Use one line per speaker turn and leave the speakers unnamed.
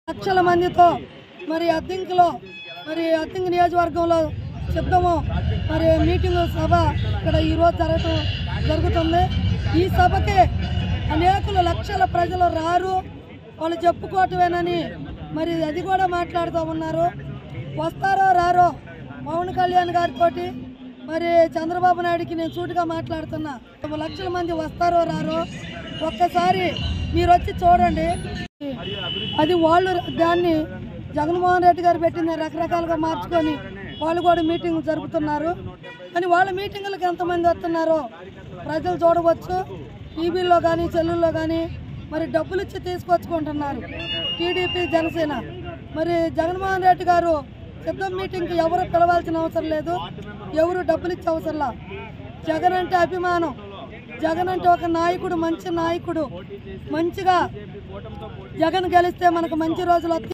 లక్షల మందితో మరి అద్దెంకులో మరి అద్దెంకి నియోజకవర్గంలో సిద్ధము మరి మీటింగ్ సభ ఇక్కడ ఈరోజు జరగటం జరుగుతుంది ఈ సభకి అనేకులు లక్షల ప్రజలు రారు వాళ్ళు చెప్పుకోవటమేనని మరి అది కూడా మాట్లాడుతూ ఉన్నారు వస్తారో రారో పవన్ కళ్యాణ్ గారితో మరి చంద్రబాబు నాయుడికి నేను సూటిగా మాట్లాడుతున్నా లక్షల మంది వస్తారో రారో ఒక్కసారి మీరు వచ్చి చూడండి అది వాళ్ళు దాన్ని జగన్మోహన్ రెడ్డి గారు పెట్టిన రకరకాలుగా మార్చుకొని వాళ్ళు కూడా మీటింగ్ జరుపుతున్నారు కానీ వాళ్ళ మీటింగులకు ఎంతమంది వస్తున్నారో ప్రజలు చూడవచ్చు టీవీల్లో కానీ సెల్లుల్లో కానీ మరి డబ్బులు ఇచ్చి తీసుకొచ్చుకుంటున్నారు టీడీపీ జనసేన మరి జగన్మోహన్ రెడ్డి గారు సిద్ధం మీటింగ్కి ఎవరు పిలవాల్సిన అవసరం లేదు ఎవరు డబ్బులు ఇచ్చే అవసరంలా జగన్ అంటే అభిమానం జగన్ అంటే ఒక నాయకుడు మంచి నాయకుడు మంచిగా జగన్ గెలిస్తే మనకు మంచి రోజులు వస్తాయి